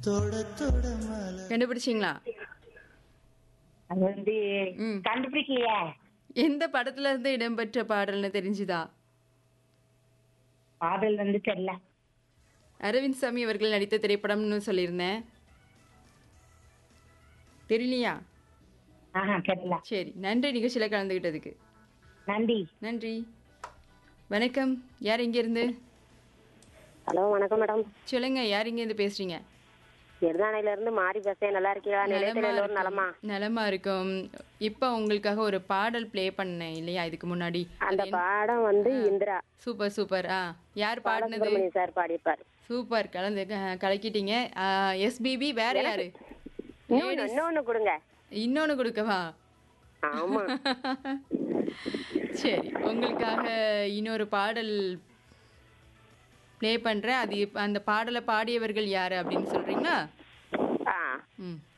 தொட தொட மலை கண்டுபிடிச்சிங்களா அது வந்து ம். கண்டுபிடிக்கலையே எந்த படத்துல இருந்து இடம்பெற்ற பாடல்னு தெரிஞ்சுதா பாடல் வந்து தெரியல அரவிந்த் சாமி அவர்கள் நடித்த திரைப்படம்னு சொல்லியிருந்தேன் தெரியலையா ஆஹா தெரியல சரி நன்றி நிகழ்ச்சியில் கலந்துக்கிட்டதுக்கு நன்றி நன்றி வணக்கம் யார் இங்கேருந்து ஹலோ வணக்கம் மேடம் சொல்லுங்க யார் இங்கேருந்து பேசுறீங்க எருதானையில இருந்து மாறி பேசுறேன் நல்லா இருக்கீங்களா நிலையத்தில் எல்லோரும் நலமா இருக்கும். நலமா இருக்கும் இப்போ உங்களுக்காக ஒரு பாடல் ப்ளே பண்ணேன் இல்லையா இதுக்கு முன்னாடி அந்த பாடம் வந்து இந்திரா சூப்பர் சூப்பர் ஆ யார் பாடினது சுப்பிரமணியம் சார் பாடியிருப்பார் சூப்பர் கலந்து க- கலக்கிட்டீங்க எஸ்பிபி வேற யாரு இன்னொன்னு இன்னொன்னு கொடுங்க இன்னொன்னு கொடுக்கவா ஆமா சரி உங்களுக்காக இன்னொரு பாடல் ப்ளே பண்றேன் அது இப்ப- அந்த பாடலை பாடியவர்கள் யாரு அப்படின்னு சொல்றீங்களா ஆ ம்